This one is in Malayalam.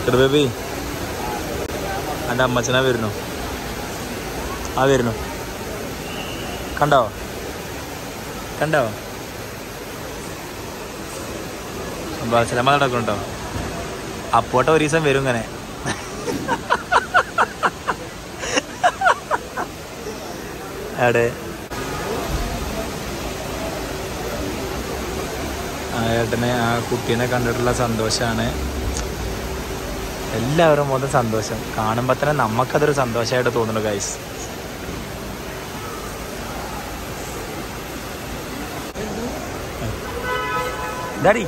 ബേബി എൻ്റെ അമ്മച്ചനാ വരുന്നു ആ വരുന്നു കണ്ടോ കണ്ടോ ചിലമ നടക്കുന്നുണ്ടോ അപ്പോട്ടെ ഒരു ദിവസം വരും ഇങ്ങനെ എവിടെ ആ ഏട്ടനെ ആ കുട്ടീനെ കണ്ടിട്ടുള്ള സന്തോഷമാണ് എല്ലാവരും മൊത്തം സന്തോഷം കാണുമ്പോൾ തന്നെ നമുക്കതൊരു സന്തോഷമായിട്ട് തോന്നുന്നു ഗൈസ് ഡാഡി